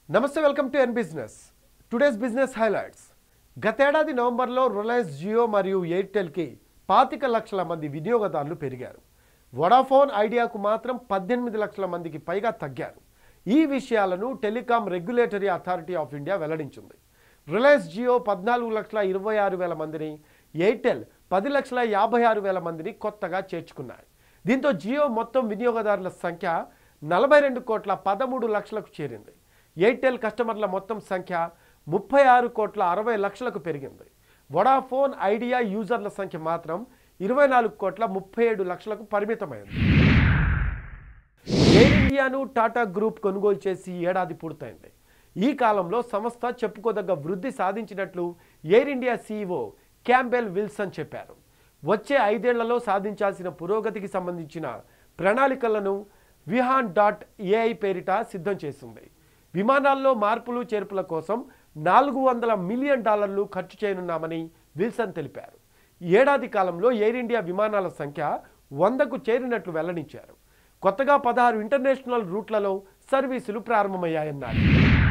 నమస్తే welcome to N business today's business highlights గతేడాది నవంబర్లో రిలయన్స్ జియో మరియు ఎయిర్టెల్కి పాతిక లక్షల మంది వినియోగదారులు పెరిగారు వడాఫోన్ ఐడియాకు మాత్రం పద్దెనిమిది లక్షల మందికి పైగా తగ్గారు ఈ విషయాలను telecom regulatory authority of India వెల్లడించింది రిలయన్స్ జియో పద్నాలుగు లక్షల ఇరవై ఆరు వేల మందిని ఎయిర్టెల్ పది లక్షల యాభై ఆరు వేల మందిని కొత్తగా చేర్చుకున్నాయి దీంతో జియో మొత్తం వినియోగదారుల సంఖ్య నలభై రెండు కోట్ల పదమూడు లక్షలకు చేరింది ఎయిర్టెల్ కస్టమర్ల మొత్తం సంఖ్య ముప్పై ఆరు కోట్ల అరవై లక్షలకు పెరిగింది వడాఫోన్ ఐడియా యూజర్ల సంఖ్య మాత్రం ఇరవై నాలుగు కోట్ల ముప్పై ఏడు లక్షలకు పరిమితమైంది ఎయిర్ ఇండియాను టాటా గ్రూప్ కొనుగోలు చేసి ఏడాది పూర్తయింది ఈ కాలంలో సంస్థ చెప్పుకోదగ్గ వృద్ధి సాధించినట్లు Air India CEO Campbell Wilson చెప్పారు వచ్చే ఐదేళ్లలో సాధించాల్సిన పురోగతికి సంబంధించిన ప్రణాళికలను విహాన్ డాట్ ఏఐ పేరిట సిద్ధం చేసింది విమానాల్లో మార్పులు చేర్పుల కోసం నాలుగు వందల మిలియన్ డాలర్లు ఖర్చు చేయనున్నామని విల్సన్ తెలిపారు ఏడాది కాలంలో ఎయిర్ ఇండియా విమానాల సంఖ్య వందకు చేరినట్లు వెల్లడించారు కొత్తగా పదహారు ఇంటర్నేషనల్ రూట్లలో సర్వీసులు ప్రారంభమయ్యాయన్నారు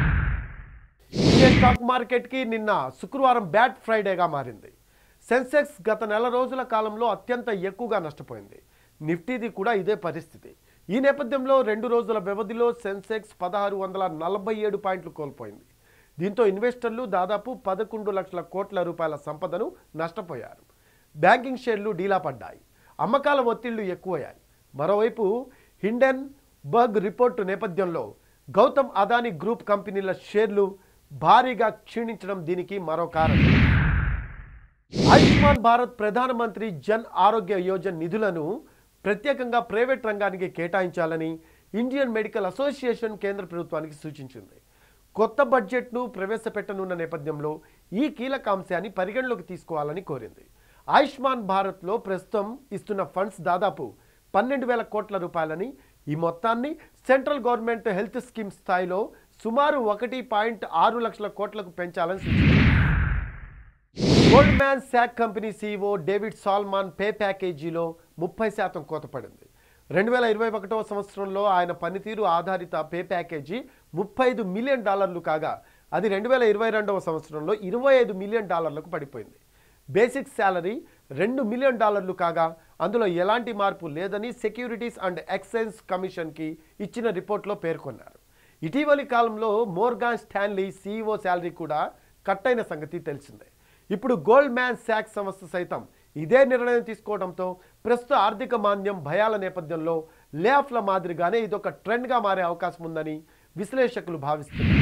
ఇండియన్ స్టాక్ మార్కెట్కి నిన్న శుక్రవారం బ్యాట్ ఫ్రైడేగా మారింది సెన్సెక్స్ గత నెల రోజుల కాలంలో అత్యంత ఎక్కువగా నష్టపోయింది నిఫ్టీది కూడా ఇదే పరిస్థితి ఈ నేపథ్యంలో రెండు రోజుల వ్యవధిలో సెన్సెక్స్ పదహారు వందల నలభై ఏడు పాయింట్లు కోల్పోయింది దీంతో ఇన్వెస్టర్లు దాదాపు పదకొండు లక్షల కోట్ల రూపాయల సంపదను నష్టపోయారు బ్యాంకింగ్ షేర్లు డీలా పడ్డాయి అమ్మకాల ఒత్తిళ్లు ఎక్కువయ్యాయి మరోవైపు హిండెన్ బర్గ్ రిపోర్టు నేపథ్యంలో గౌతమ్ అదానీ గ్రూప్ కంపెనీల షేర్లు భారీగా క్షీణించడం దీనికి మరో కారణం ఆయుష్మాన్ భారత్ ప్రధానమంత్రి జన్ ఆరోగ్య యోజన నిధులను ప్రత్యేకంగా ప్రైవేట్ రంగానికి కేటాయించాలని ఇండియన్ మెడికల్ అసోసియేషన్ కేంద్ర ప్రభుత్వానికి సూచించింది కొత్త బడ్జెట్ను ప్రవేశపెట్టనున్న నేపథ్యంలో ఈ కీలక అంశాన్ని పరిగణలోకి తీసుకోవాలని కోరింది ఆయుష్మాన్ భారత్లో ప్రస్తుతం ఇస్తున్న ఫండ్స్ దాదాపు పన్నెండు వేల కోట్ల రూపాయలని ఈ మొత్తాన్ని సెంట్రల్ గవర్నమెంట్ హెల్త్ స్కీమ్ స్థాయిలో సుమారు ఒకటి పాయింట్ ఆరు లక్షల కోట్లకు పెంచాలని సూచించింది Goldman Sachs company CEO David Solomon pay ప్యాకేజీలో ముప్పై శాతం కోత పడింది రెండు వేల ఇరవై ఒకటవ సంవత్సరంలో ఆయన పనితీరు ఆధారిత పే ప్యాకేజీ ముప్పై ఐదు మిలియన్ డాలర్లు కాగా అది రెండు వేల ఇరవై రెండవ సంవత్సరంలో ఇరవై ఐదు మిలియన్ డాలర్లకు పడిపోయింది బేసిక్ శాలరీ రెండు మిలియన్ డాలర్లు కాగా అందులో ఎలాంటి మార్పు లేదని సెక్యూరిటీస్ అండ్ ఎక్సైజ్ కమిషన్కి ఇచ్చిన రిపోర్ట్లో పేర్కొన్నారు ఇటీవలి కాలంలో మోర్గాన్ స్టాన్లీ సీఈఓ శాలరీ కూడా కట్ అయిన సంగతి తెలిసిందే ఇప్పుడు గోల్డ్ మ్యాన్ శాక్ సంస్థ సైతం ఇదే నిర్ణయం తీసుకోవడంతో ప్రస్తుత ఆర్థిక మాంద్యం భయాల నేపథ్యంలో లేఆఫ్ల మాదిరిగానే ఇదొక ట్రెండ్గా మారే అవకాశం ఉందని విశ్లేషకులు భావిస్తున్నారు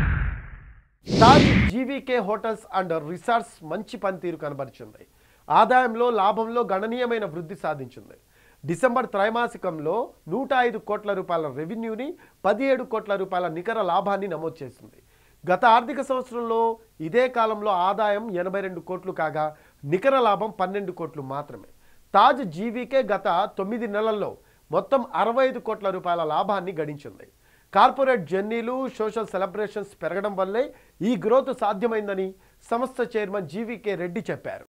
Taj GVK hotels and resorts మంచి పనితీరు కనబరిచింది ఆదాయంలో లాభంలో గణనీయమైన వృద్ధి సాధించింది డిసెంబర్ త్రైమాసికంలో నూట ఐదు కోట్ల రూపాయల రెవెన్యూని పదిహేడు కోట్ల రూపాయల నికర లాభాన్ని నమోదు చేసింది గత ఆర్థిక సంవత్సరంలో ఇదే కాలంలో ఆదాయం ఎనభై రెండు కోట్లు కాగా నికర లాభం పన్నెండు కోట్లు మాత్రమే తాజ్ జీవీకే గత తొమ్మిది నెలల్లో మొత్తం అరవై ఐదు కోట్ల రూపాయల లాభాన్ని గడించింది కార్పొరేట్ జర్నీలు సోషల్ సెలబ్రేషన్స్ పెరగడం వల్లే ఈ గ్రోత్ సాధ్యమైందని సంస్థ చైర్మన్ జీవీకే రెడ్డి చెప్పారు